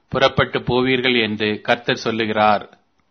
புறப்பட்டு போவீர்கள் என்று கர்த்தர் சொல்லுகிறார்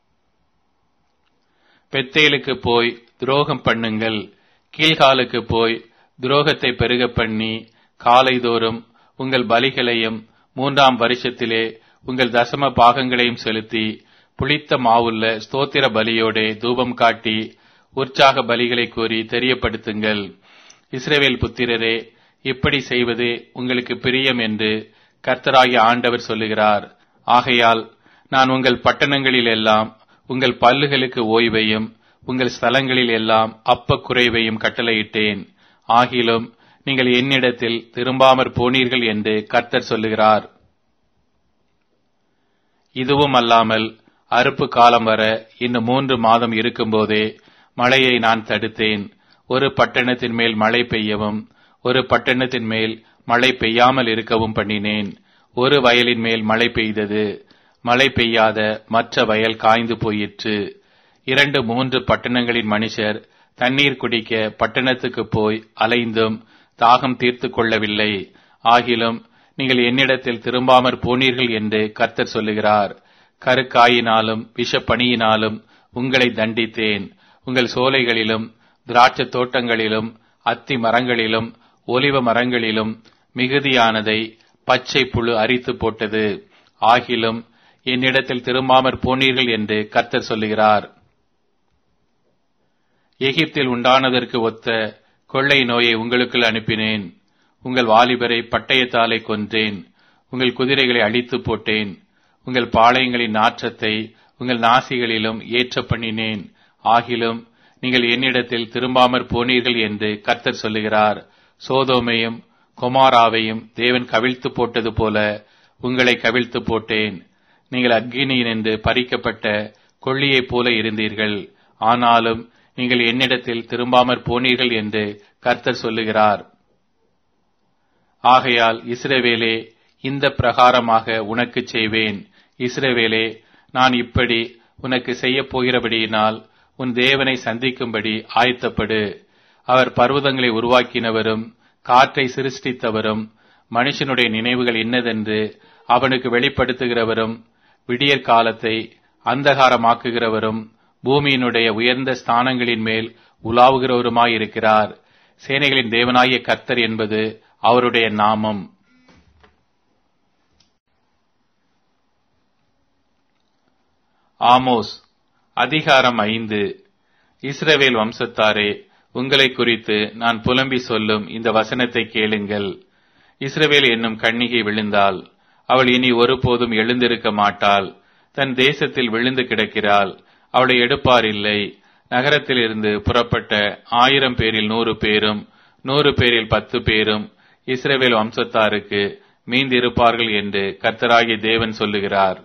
பெத்தேலுக்கு போய் துரோகம் பண்ணுங்கள் கீழ்காலுக்கு போய் துரோகத்தை பெருக பண்ணி காலைதோறும் உங்கள் பலிகளையும் மூன்றாம் வருஷத்திலே உங்கள் தசம பாகங்களையும் செலுத்தி புளித்த மாவுள்ள ஸ்தோத்திர பலியோடே தூபம் காட்டி உற்சாக பலிகளை கூறி தெரியப்படுத்துங்கள் இஸ்ரேவேல் புத்திரரே இப்படி செய்வது உங்களுக்கு பிரியம் என்று கர்த்தராகிய ஆண்டவர் சொல்லுகிறார் ஆகையால் நான் உங்கள் பட்டணங்களில் எல்லாம் உங்கள் பல்லுகளுக்கு ஓய்வையும் உங்கள் ஸ்தலங்களில் எல்லாம் அப்ப குறைவையும் கட்டளையிட்டேன் ஆகிலும் நீங்கள் என்னிடத்தில் திரும்பாமற் போனீர்கள் என்று கர்த்தர் சொல்லுகிறார் இதுவும் அல்லாமல் அறுப்பு காலம் வர இன்னும் மூன்று மாதம் இருக்கும்போதே மழையை நான் தடுத்தேன் ஒரு பட்டணத்தின் மேல் மழை பெய்யவும் ஒரு பட்டணத்தின் மேல் மழை பெய்யாமல் இருக்கவும் பண்ணினேன் ஒரு வயலின் மேல் மழை பெய்தது மழை பெய்யாத மற்ற வயல் காய்ந்து போயிற்று இரண்டு மூன்று பட்டணங்களின் மனுஷர் தண்ணீர் குடிக்க பட்டணத்துக்கு போய் அலைந்தும் தாகம் தீர்த்து கொள்ளவில்லை ஆகிலும் நீங்கள் என்னிடத்தில் திரும்பாமற் போனீர்கள் என்று கர்த்தர் சொல்லுகிறார் கருக்காயினாலும் விஷப்பணியினாலும் உங்களை தண்டித்தேன் உங்கள் சோலைகளிலும் திராட்சை தோட்டங்களிலும் அத்தி மரங்களிலும் ஒலிவ மரங்களிலும் மிகுதியானதை பச்சை புழு அரித்து போட்டது ஆகிலும் என்னிடத்தில் திரும்பாமற் போனீர்கள் என்று கர்த்தர் சொல்லுகிறார் எகிப்தில் உண்டானதற்கு ஒத்த கொள்ளை நோயை உங்களுக்குள் அனுப்பினேன் உங்கள் வாலிபரை பட்டயத்தாலே கொன்றேன் உங்கள் குதிரைகளை அழித்து போட்டேன் உங்கள் பாளையங்களின் நாற்றத்தை உங்கள் நாசிகளிலும் ஏற்ற பண்ணினேன் ஆகிலும் நீங்கள் என்னிடத்தில் திரும்பாமற் போனீர்கள் என்று கர்த்தர் சொல்லுகிறார் சோதோமையும் கொமாராவையும் தேவன் கவிழ்த்து போட்டது போல உங்களை கவிழ்த்து போட்டேன் நீங்கள் அக்னியின் என்று பறிக்கப்பட்ட கொள்ளியைப் போல இருந்தீர்கள் ஆனாலும் நீங்கள் என்னிடத்தில் திரும்பாமற் போனீர்கள் என்று கர்த்தர் சொல்லுகிறார் ஆகையால் இஸ்ரவேலே இந்த பிரகாரமாக உனக்கு செய்வேன் இஸ்ரவேலே நான் இப்படி உனக்கு செய்யப் போகிறபடியினால் உன் தேவனை சந்திக்கும்படி ஆயத்தப்படு அவர் பர்வதங்களை உருவாக்கினவரும் காற்றை சிருஷ்டித்தவரும் மனுஷனுடைய நினைவுகள் இன்னதென்று அவனுக்கு வெளிப்படுத்துகிறவரும் விடியற் காலத்தை அந்தகாரமாக்குகிறவரும் பூமியினுடைய உயர்ந்த ஸ்தானங்களின் மேல் உலாவுகிறவருமாயிருக்கிறார் சேனைகளின் தேவனாகிய கர்த்தர் என்பது அவருடைய நாமம் ஆமோஸ் அதிகாரம் ஐந்து இஸ்ரவேல் வம்சத்தாரே உங்களை குறித்து நான் புலம்பி சொல்லும் இந்த வசனத்தை கேளுங்கள் இஸ்ரவேல் என்னும் கண்ணிகை விழுந்தாள் அவள் இனி ஒருபோதும் எழுந்திருக்க மாட்டாள் தன் தேசத்தில் விழுந்து கிடக்கிறாள் அவளை எடுப்பார் இல்லை நகரத்திலிருந்து புறப்பட்ட ஆயிரம் பேரில் நூறு பேரும் நூறு பேரில் பத்து பேரும் இஸ்ரவேல் வம்சத்தாருக்கு மீந்திருப்பார்கள் என்று கர்த்தராகிய தேவன் சொல்லுகிறார்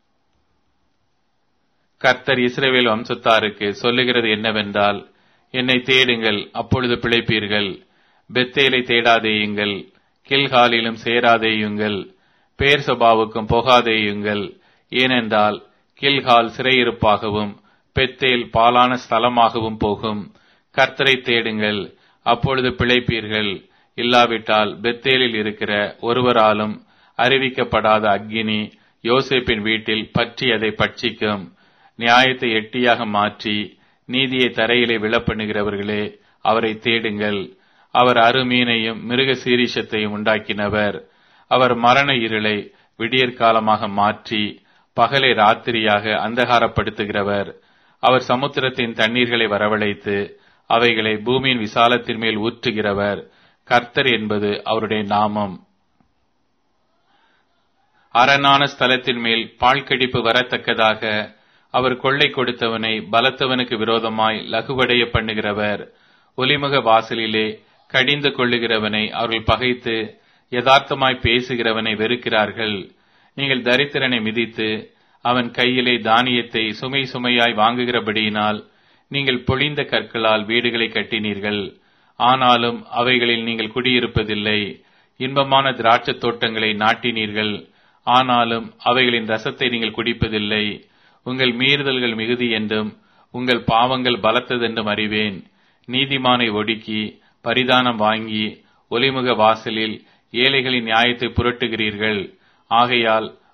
கர்த்தர் இஸ்ரவேல் வம்சத்தாருக்கு சொல்லுகிறது என்னவென்றால் என்னை தேடுங்கள் அப்பொழுது பிழைப்பீர்கள் பெத்தேலை தேடாதேயுங்கள் கில்காலிலும் சேராதேயுங்கள் பேர் சபாவுக்கும் போகாதேயுங்கள் ஏனென்றால் கில்கால் சிறையிருப்பாகவும் பெத்தேல் பாலான ஸ்தலமாகவும் போகும் கர்த்தரை தேடுங்கள் அப்பொழுது பிழைப்பீர்கள் இல்லாவிட்டால் பெத்தேலில் இருக்கிற ஒருவராலும் அறிவிக்கப்படாத அக்கினி யோசேப்பின் வீட்டில் பற்றி அதை பட்சிக்கும் நியாயத்தை எட்டியாக மாற்றி நீதியை தரையிலே விழப்பண்ணுகிறவர்களே அவரை தேடுங்கள் அவர் அருமீனையும் மிருக சீரிஷத்தையும் உண்டாக்கினவர் அவர் மரண இருளை விடியற்காலமாக மாற்றி பகலை ராத்திரியாக அந்தகாரப்படுத்துகிறவர் அவர் சமுத்திரத்தின் தண்ணீர்களை வரவழைத்து அவைகளை பூமியின் விசாலத்தின் மேல் ஊற்றுகிறவர் கர்த்தர் என்பது அவருடைய நாமம் அரணான ஸ்தலத்தின் மேல் பாழ்கடிப்பு வரத்தக்கதாக அவர் கொள்ளை கொடுத்தவனை பலத்தவனுக்கு விரோதமாய் லகுவடைய பண்ணுகிறவர் ஒலிமுக வாசலிலே கடிந்து கொள்ளுகிறவனை அவர்கள் பகைத்து யதார்த்தமாய் பேசுகிறவனை வெறுக்கிறார்கள் நீங்கள் தரித்திரனை மிதித்து அவன் கையிலே தானியத்தை சுமை சுமையாய் வாங்குகிறபடியினால் நீங்கள் பொழிந்த கற்களால் வீடுகளை கட்டினீர்கள் ஆனாலும் அவைகளில் நீங்கள் குடியிருப்பதில்லை இன்பமான திராட்சத் தோட்டங்களை நாட்டினீர்கள் ஆனாலும் அவைகளின் ரசத்தை நீங்கள் குடிப்பதில்லை உங்கள் மீறுதல்கள் மிகுதி என்றும் உங்கள் பாவங்கள் பலத்ததென்றும் அறிவேன் நீதிமானை ஒடுக்கி பரிதானம் வாங்கி ஒலிமுக வாசலில் ஏழைகளின் நியாயத்தை புரட்டுகிறீர்கள் ஆகையால்